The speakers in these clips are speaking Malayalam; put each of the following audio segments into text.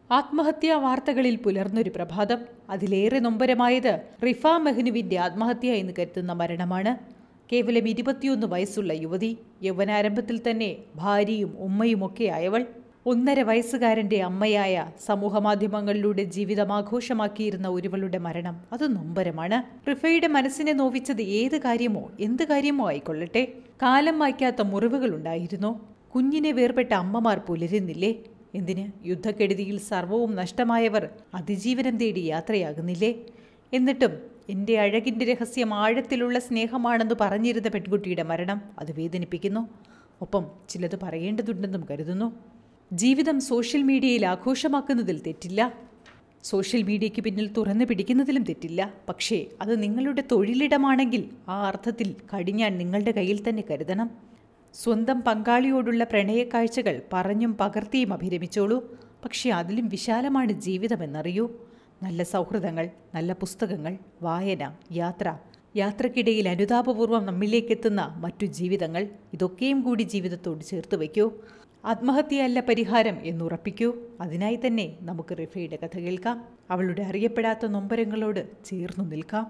ആത്മഹത്യാ വാർത്തകളിൽ പുലർന്നൊരു പ്രഭാതം അതിലേറെ നൊമ്പരമായത് റിഫ മെഹ്നുവിന്റെ ആത്മഹത്യ എന്ന് കരുതുന്ന മരണമാണ് കേവലം ഇരുപത്തിയൊന്ന് വയസ്സുള്ള യുവതി യൗവനാരംഭത്തിൽ തന്നെ ഭാര്യയും ഉമ്മയുമൊക്കെ ആയവൾ ഒന്നര വയസ്സുകാരന്റെ അമ്മയായ സമൂഹമാധ്യമങ്ങളിലൂടെ ജീവിതം ആഘോഷമാക്കിയിരുന്ന ഒരുവളുടെ മരണം അത് നൊമ്പരമാണ് റിഫയുടെ മനസ്സിനെ നോവിച്ചത് ഏത് കാര്യമോ എന്ത് കാര്യമോ ആയിക്കൊള്ളട്ടെ കാലം മായ്ക്കാത്ത മുറിവുകളുണ്ടായിരുന്നോ കുഞ്ഞിനെ വേർപെട്ട അമ്മമാർ പുലരുന്നില്ലേ എന്തിന് യുദ്ധക്കെടുതിയിൽ സർവവും നഷ്ടമായവർ അതിജീവനം തേടി യാത്രയാകുന്നില്ലേ എന്നിട്ടും എൻ്റെ അഴകിൻ്റെ രഹസ്യം ആഴത്തിലുള്ള സ്നേഹമാണെന്ന് പറഞ്ഞിരുന്ന പെൺകുട്ടിയുടെ മരണം അത് വേദനിപ്പിക്കുന്നു ഒപ്പം ചിലത് പറയേണ്ടതുണ്ടെന്നും കരുതുന്നു ജീവിതം സോഷ്യൽ മീഡിയയിൽ ആഘോഷമാക്കുന്നതിൽ തെറ്റില്ല സോഷ്യൽ മീഡിയയ്ക്ക് പിന്നിൽ തുറന്നു പിടിക്കുന്നതിലും തെറ്റില്ല പക്ഷേ അത് നിങ്ങളുടെ തൊഴിലിടമാണെങ്കിൽ ആ അർത്ഥത്തിൽ കടിഞ്ഞാൻ നിങ്ങളുടെ കയ്യിൽ തന്നെ കരുതണം സ്വന്തം പങ്കാളിയോടുള്ള പ്രണയക്കാഴ്ചകൾ പറഞ്ഞും പകർത്തിയും അഭിരമിച്ചോളൂ പക്ഷേ അതിലും വിശാലമാണ് ജീവിതമെന്നറിയൂ നല്ല സൗഹൃദങ്ങൾ നല്ല പുസ്തകങ്ങൾ വായന യാത്ര യാത്രക്കിടയിൽ അനുതാപപൂർവ്വം നമ്മിലേക്കെത്തുന്ന മറ്റു ജീവിതങ്ങൾ ഇതൊക്കെയും കൂടി ജീവിതത്തോട് ചേർത്ത് വയ്ക്കൂ ആത്മഹത്യയല്ല പരിഹാരം എന്നുറപ്പിക്കൂ അതിനായി തന്നെ നമുക്ക് റിഫയുടെ കഥ കേൾക്കാം അവളുടെ അറിയപ്പെടാത്ത നൊമ്പരങ്ങളോട് ചേർന്നു നിൽക്കാം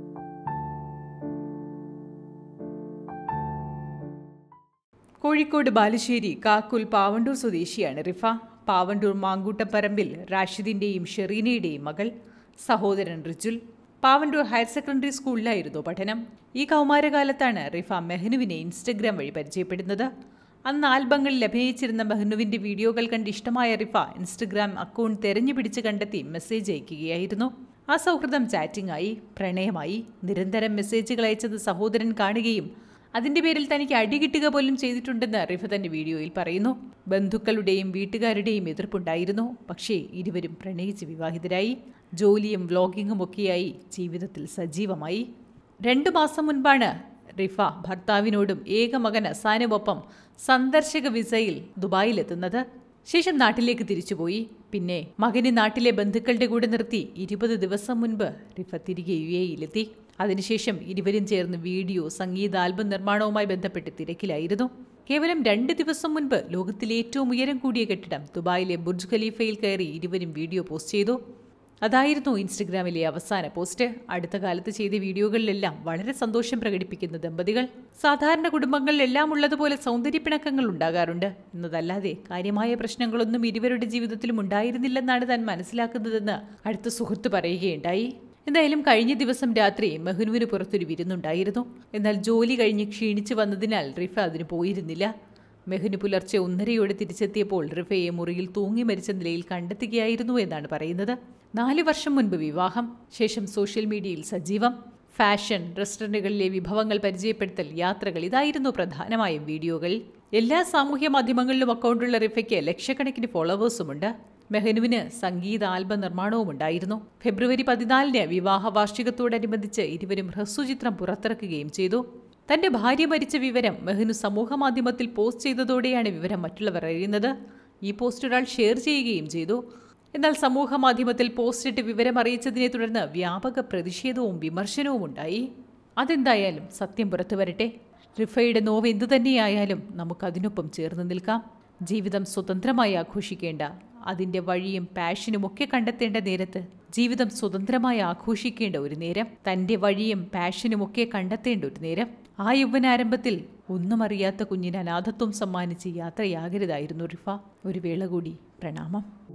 കോഴിക്കോട് ബാലുശ്ശേരി കാക്കുൽ പാവണ്ടൂർ സ്വദേശിയാണ് റിഫ പാവണ്ടൂർ മാങ്കൂട്ടപ്പറമ്പിൽ റാഷിദിന്റെയും ഷെറീനയുടെയും മകൾ സഹോദരൻ റിജുൽ പാവണ്ടൂർ ഹയർ സെക്കൻഡറി സ്കൂളിലായിരുന്നു പഠനം ഈ കൗമാരകാലത്താണ് റിഫ മെഹ്നുവിനെ ഇൻസ്റ്റഗ്രാം വഴി പരിചയപ്പെടുന്നത് അന്ന് ആൽബങ്ങളിൽ അഭിനയിച്ചിരുന്ന മെഹ്നുവിന്റെ വീഡിയോകൾ കണ്ട് ഇഷ്ടമായ റിഫ ഇൻസ്റ്റഗ്രാം അക്കൗണ്ട് തെരഞ്ഞു പിടിച്ച് കണ്ടെത്തി മെസ്സേജ് അയക്കുകയായിരുന്നു ആ സൗഹൃദം ചാറ്റിംഗ് ആയി പ്രണയമായി നിരന്തരം മെസ്സേജുകൾ അയച്ചത് സഹോദരൻ കാണുകയും അതിന്റെ പേരിൽ തനിക്ക് അടികിട്ടുക പോലും ചെയ്തിട്ടുണ്ടെന്ന് റിഫ തന്റെ വീഡിയോയിൽ പറയുന്നു ബന്ധുക്കളുടെയും വീട്ടുകാരുടെയും എതിർപ്പുണ്ടായിരുന്നു പക്ഷേ ഇരുവരും പ്രണയിച്ച് വിവാഹിതരായി ജോലിയും വ്ലോഗിങ്ങും ഒക്കെയായി ജീവിതത്തിൽ സജീവമായി രണ്ടു മാസം മുൻപാണ് റിഫ ഭർത്താവിനോടും ഏക മകൻ അസാനുമൊപ്പം സന്ദർശക വിസയിൽ ദുബായിലെത്തുന്നത് ശേഷം നാട്ടിലേക്ക് തിരിച്ചുപോയി പിന്നെ മകനെ നാട്ടിലെ ബന്ധുക്കളുടെ കൂടെ നിർത്തി ഇരുപത് ദിവസം മുൻപ് റിഫ തിരികെ യു എയിലെത്തി അതിനുശേഷം ഇരുവരും ചേർന്ന് വീഡിയോ സംഗീത ആൽബം നിർമ്മാണവുമായി ബന്ധപ്പെട്ട് തിരക്കിലായിരുന്നു കേവലം രണ്ട് ദിവസം മുൻപ് ലോകത്തിലെ ഏറ്റവും ഉയരം കൂടിയ കെട്ടിടം ദുബായിലെ ബുർജ് ഖലീഫയിൽ കയറി ഇരുവരും വീഡിയോ പോസ്റ്റ് ചെയ്തു അതായിരുന്നു ഇൻസ്റ്റഗ്രാമിലെ അവസാന പോസ്റ്റ് അടുത്ത കാലത്ത് ചെയ്ത വീഡിയോകളിലെല്ലാം വളരെ സന്തോഷം പ്രകടിപ്പിക്കുന്ന ദമ്പതികൾ സാധാരണ കുടുംബങ്ങളിലെല്ലാം ഉള്ളതുപോലെ സൗന്ദര്യപ്പിണക്കങ്ങൾ ഉണ്ടാകാറുണ്ട് എന്നതല്ലാതെ കാര്യമായ പ്രശ്നങ്ങളൊന്നും ഇരുവരുടെ ജീവിതത്തിലും ഉണ്ടായിരുന്നില്ലെന്നാണ് താൻ മനസ്സിലാക്കുന്നതെന്ന് അടുത്ത സുഹൃത്ത് പറയുകയുണ്ടായി എന്തായാലും കഴിഞ്ഞ ദിവസം രാത്രി മെഹ്നുവിന് പുറത്തൊരു വിരുന്നുണ്ടായിരുന്നു എന്നാൽ ജോലി കഴിഞ്ഞ് ക്ഷീണിച്ചു വന്നതിനാൽ റിഫ അതിന് പോയിരുന്നില്ല മെഹ്നു പുലർച്ചെ ഒന്നരയോടെ തിരിച്ചെത്തിയപ്പോൾ റിഫയെ മുറിയിൽ തൂങ്ങി മരിച്ച നിലയിൽ കണ്ടെത്തുകയായിരുന്നു എന്നാണ് പറയുന്നത് നാല് വർഷം മുൻപ് വിവാഹം ശേഷം സോഷ്യൽ മീഡിയയിൽ സജീവം ഫാഷൻ റെസ്റ്റോറൻറ്റുകളിലെ വിഭവങ്ങൾ പരിചയപ്പെടുത്തൽ യാത്രകൾ ഇതായിരുന്നു പ്രധാനമായും വീഡിയോകൾ എല്ലാ സാമൂഹ്യ മാധ്യമങ്ങളിലും അക്കൗണ്ടുള്ള റിഫയ്ക്ക് ലക്ഷക്കണക്കിന് ഫോളോവേഴ്സുമുണ്ട് മെഹനുവിന് സംഗീത ആൽബം നിർമ്മാണവും ഉണ്ടായിരുന്നു ഫെബ്രുവരി പതിനാലിന് വിവാഹ വാർഷികത്തോടനുബന്ധിച്ച് ഇരുവരും ഹ്രസ്വചിത്രം പുറത്തിറക്കുകയും ചെയ്തു തന്റെ ഭാര്യ മരിച്ച വിവരം മെഹനു സമൂഹമാധ്യമത്തിൽ പോസ്റ്റ് ചെയ്തതോടെയാണ് വിവരം മറ്റുള്ളവർ അറിയുന്നത് ഈ പോസ്റ്റ് ഒരാൾ ഷെയർ ചെയ്യുകയും ചെയ്തു എന്നാൽ സമൂഹ മാധ്യമത്തിൽ പോസ്റ്റിട്ട് വിവരം അറിയിച്ചതിനെ തുടർന്ന് വ്യാപക പ്രതിഷേധവും വിമർശനവും ഉണ്ടായി അതെന്തായാലും സത്യം പുറത്തു വരട്ടെ റിഫയുടെ നോവ് എന്തു തന്നെയായാലും നമുക്കതിനൊപ്പം ചേർന്ന് നിൽക്കാം ജീവിതം സ്വതന്ത്രമായി ആഘോഷിക്കേണ്ട അതിൻ്റെ വഴിയും പാഷനും ഒക്കെ കണ്ടെത്തേണ്ട നേരത്ത് ജീവിതം സ്വതന്ത്രമായി ആഘോഷിക്കേണ്ട ഒരു നേരം തൻ്റെ വഴിയും പാഷനും ഒക്കെ കണ്ടെത്തേണ്ട ഒരു നേരം ആ യൗവനാരംഭത്തിൽ ഒന്നും അറിയാത്ത കുഞ്ഞിന് അനാഥത്വം സമ്മാനിച്ച് യാത്രയാകരുതായിരുന്നു റിഫ ഒരു വേള കൂടി പ്രണാമം